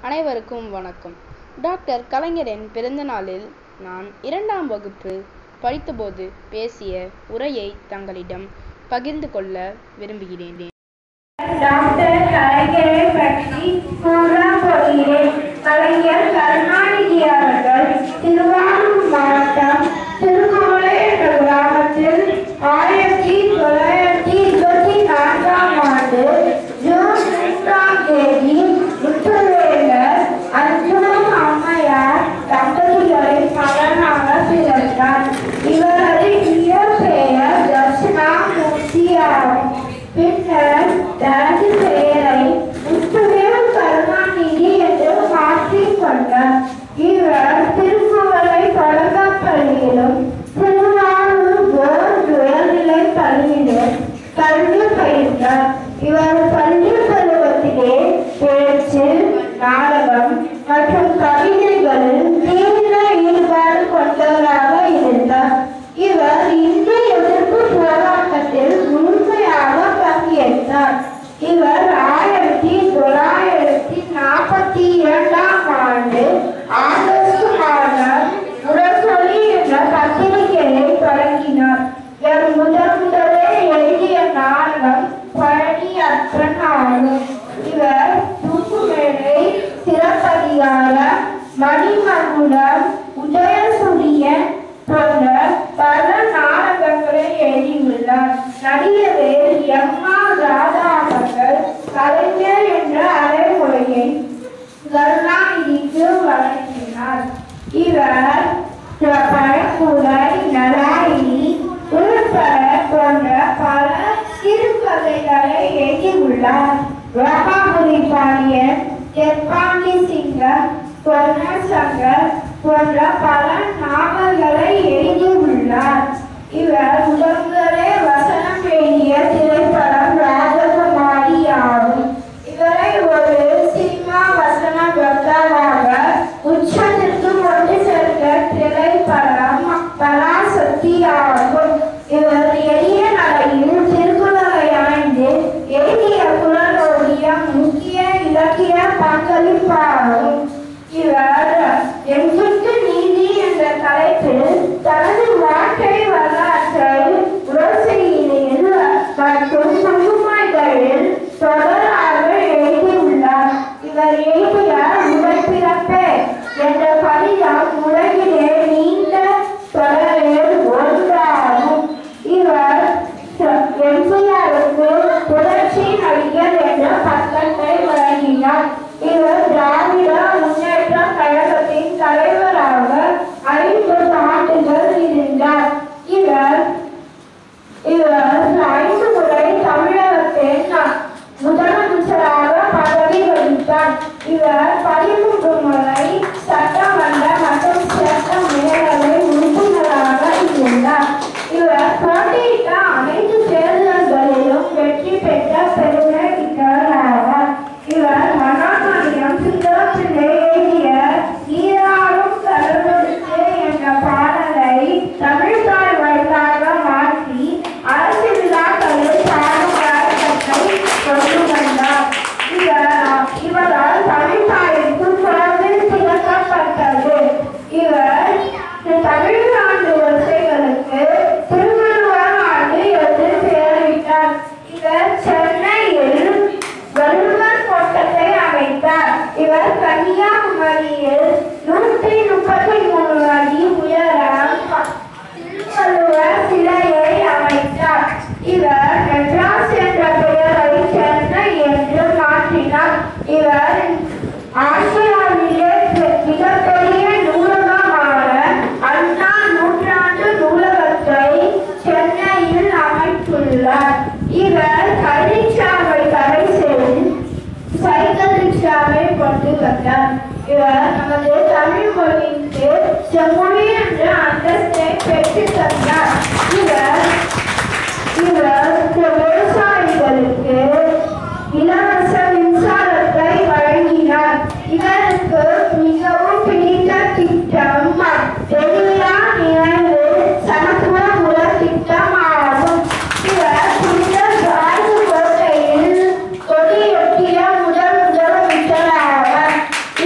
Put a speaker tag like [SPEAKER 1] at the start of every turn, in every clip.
[SPEAKER 1] அனைவருக்கும் வணக்கம் டாக்டர் கலைஞரின் பிறந்த நாளில் நான் இரண்டாம் வகுப்பு படித்தபோது பேசிய உரையை தங்களிடம் பகிர்ந்து கொள்ள விரும்புகிறேன்
[SPEAKER 2] டாக்டர் கலைஞரை பற்றி கூற போகிறேன் கலைஞர் கருணாநிதி அவர்கள் திருவாரூர் மாவட்டம் திருக்கோளை என்ற கிராமத்தில் ஆயிரத்தி தொள்ளாயிரத்தி இருபத்தி நான்காம் ஆண்டு ஜூன் மூன்றாம் தேதி முத்துவேலர் அர்ஜுனன் அம்மையார் தம்பதிகளின் மகனாக பிறந்தார் இவரது இயற்பெயர் தர்ஷனா மூர்த்தி ஆகும் பின்னர் தனது பெயரை முத்துவேல் கருணாநிதி என்று மாற்றிக் கொண்டார் இவர் திருக்குவளை தொடக்கப்பள்ளியிலும் திருவாரூர் போர் உயர்நிலைப் பள்ளியிலும் கல்வி பயின்றார் இவர் பள்ளி பருவத்திலே பேச்சு நாடகம் மற்றும் கவிதைகளில் தீவிர ஈடுபாடு கொண்டவராக இருந்தார் இவர் இந்திய எதிர்ப்பு போராட்டத்தில் முழுமையாக பங்கேற்றார் இவர் ஆயிரத்தி தொள்ளாயிரத்தி நாற்பத்தி இரண்டாம் ஆண்டு ஆகஸ்ட் மாதம் முரசொலி என்ற பத்திரிகையை தொடங்கினார் இவர் முதல் முதலே எழுதிய நாடகம் பழனி அற்பன் ஆகும் இவர் தூக்குமேடை சிறப்பதிகாரம் மணிமகுடம் உதயசூரியன் போன்ற பல நாடகங்களை எழுதியுள்ளார் நடிகர் எம் ஆர் ராதா அவர்கள் கலைஞர் என்ற அரைமொழியை கருணாநிதிக்கு வழங்கினார் இவர் பழக்குலை நலாயினி உள்பட போன்ற பல சிறுகதைகளை எழுதியுள்ளார் ரகாபுரி பாண்டியன் தெற்பாண்டி சிங்கம் பொன்னர் சங்கர் போன்ற பல நாவல்களை எழுதியுள்ளார் இவர் முதல் முதலே வசனம் எழுதிய திரைப்படம் ராஜகுமாரி ஆகும் இவரை ஒரு சினிமா வசன கர்த்தாவாக உச்சத்திற்கு கொண்டு சென்ற திரைப்படம் பராசக்தி ஆகும் இவர் எளிய நடையில் திருக்குறளை ஆய்ந்து எழுதிய குரலோடியம் முக்கிய இலக்கிய பங்களிப்பாகும் இவர் எங்களுக்கு நீதி என்ற தலைப்பில் தனது வாழ்க்கை வரலாற்றை உரசையில் மற்றும் குங்குமைகளில் தொடராக எழுதியுள்ளார் இவர் எழுதிய உடற்பிறப்பே என்ற கடிதம் உலகிலே நீண்ட தொடரில் ஒன்றாகும் இவர் எம்ஜிஆருக்கு புரட்சி நடிகர் என்ற பட்டத்தை வழங்கினார் இவர் திராவிட முன்னேற்ற கழகத்தின் தலைவராக ஐம்பது ஆண்டுகள் இருந்தார் இவர் இவர் ஐந்து முறை தமிழகத்தின் முதலமைச்சராக பதவி வகித்தார் இவர் பதிமூன்று முறை சட்டமன்ற மற்றும் சட்ட மேலவை உறுப்பினராக இருந்தார் இவர் போட்டியிட்ட அனைத்து தேர்தல்களிலும் வெற்றி பெற்ற பெருமை மிக்கவர் ஆவார் இவர் மகாநாடியம் சுந்தரப்பிள்ளை எழுதிய நீராடும் கடலுக்கு என்ற பாடலை தமிழ் தாய் வழியாக மாற்றி அரசு விழாக்களில் பாடும் வழக்கத்தை கொண்டு வந்தார் இவர் இவரால் தமிழ் தாய்க்கு குழந்தை திறக்கப்பட்டது இவர் தமிழ்நாடு வரிசைகளுக்கு திருவள்ளுவர் ஆண்டு என்று பெயரிட்டார் இவர் சென்னையில் வள்ளுவர் கோட்டத்தை அமைத்தார் இவர் கன்னியாகுமரியில் நூற்றி முப்பத்தி மூணு அடி உயரம் திருவள்ளுவர் சிலையை அமைத்தார் இவர் மெட்ராஸ் என்ற பெயரை சென்னை என்று மாற்றினார் இவர் ஆசியாவிலே மிகப்பெரிய நூலகமான அண்ணா நூற்றாண்டு நூலகத்தை சென்னையில் அமைத்துள்ளார் இவர் கல்விச்சாவை தடை செய்து சைக்கிள் ரிக்ஷாவை கொண்டு வந்தார் இவர் நமது தமிழ் மொழிக்கு செம்மொழி என்ற அந்தஸ்தை பெற்று தந்தார் இவர் இவர் விவசாயிகளுக்கு இலவச மின்சாரத்தை வழங்கினார் இவருக்கு மிகவும் பிடித்த திட்டம் எளியா நினைவு சமத்துவ முற திட்டம் ஆகும் இவர் புனித ஜார்ஜ் கோட்டையில் கொடியொட்டிய முதல் முதலமைச்சர் ஆவார்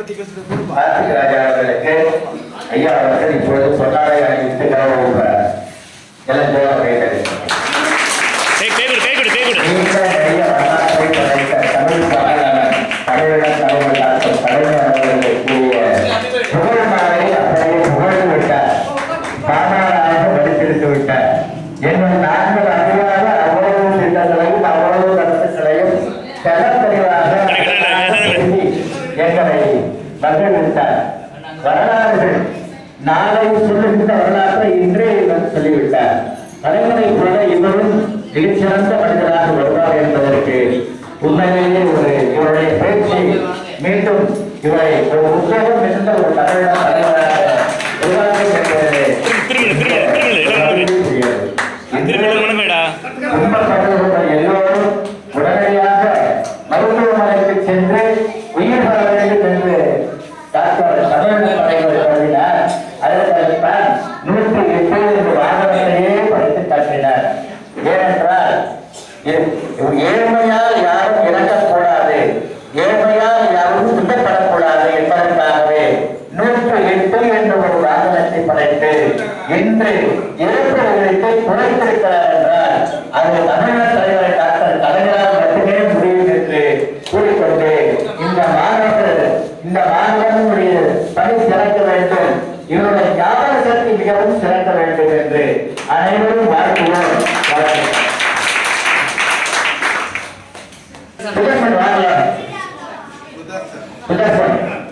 [SPEAKER 3] கார்த்திக் ராஜா அவர்களுக்கு ஐயா அவர்கள் இப்பொழுது சொன்னாரை அணிவித்து கௌரவிப்பார் எல்லாம் ஜோரம் கைத்தறி
[SPEAKER 4] கை கை கொடு கை கொடு கை கொடு
[SPEAKER 3] நீண்ட நெடிய வரலாற்றை படைத்த தமிழ் பாடலாளர் தமிழக தலைவர் டாக்டர் கலைஞர் அவர்களுக்கு கூறிய புகழ் மாலை அப்படியே புகழ்ந்து விட்டார் பாமாராக வடித்தெடுத்து விட்டார் என்னும் நாங்கள் அறியாத அவ்வளவு திட்டங்களையும் அவ்வளவு கருத்துக்களையும் தெளிவாக எங்களை மகிழ்வித்தார் வரலாறுகள் நாளை சொல்லுகின்ற வரலாற்றை இன்றே இவர் சொல்லிவிட்டார் தலைவரை போல இவரும் மிகச்சிறந்த மனிதராக வருவார் என்பதற்கு உண்மையிலேயே ஒரு இவருடைய பேச்சு மீண்டும் இவரை ஒரு உத்வேகம் மிகுந்த ஒரு தமிழக தலைவராக உருவாக்கும் என்பது
[SPEAKER 4] திரும்பல திரும்பல திரும்பல எல்லாரும் திரும்பல வணக்கம்டா
[SPEAKER 3] துன்பப்பட்டவர்கள் எல்லோரும் உடனடியாக மருத்துவமனைக்கு சென்று உயிர் பெற வேண்டும் என்று டாக்டர் தமிழக தலைவர் கருதினார் அதற்காகத்தான் நூற்றி எட்டு என்ற வாகனத்தையே படித்து காட்டினார் ஏனென்றால் ஏ- ஏழ்மையால் யாரும் இறக்கக்கூடாது ஏழ்மையால் யாரும் துன்பப்படக்கூடாது என்பதற்காகவே நூற்று எட்டு என்ற ஒரு வாகனத்தை படைத்து இன்று இறப்பு விகிதத்தை குறைத்திருக்கிறார் என்றால் அது தமிழக தலைவர் டாக்டர் கலைஞரால் மட்டுமே முடியும் என்று கூறிக்கொண்டு இந்த மாணவர்கள் இந்த மாணவனுடைய பணி சிறக்க வேண்டும் இவருடைய ஞாபக சக்தி மிகவும் சிறக்க வேண்டும் என்று அனைவரும் வாழ்த்துவோம் வாழ்த்துவோம். சுதர்சன் வாங்கலாம் சுதர்சன்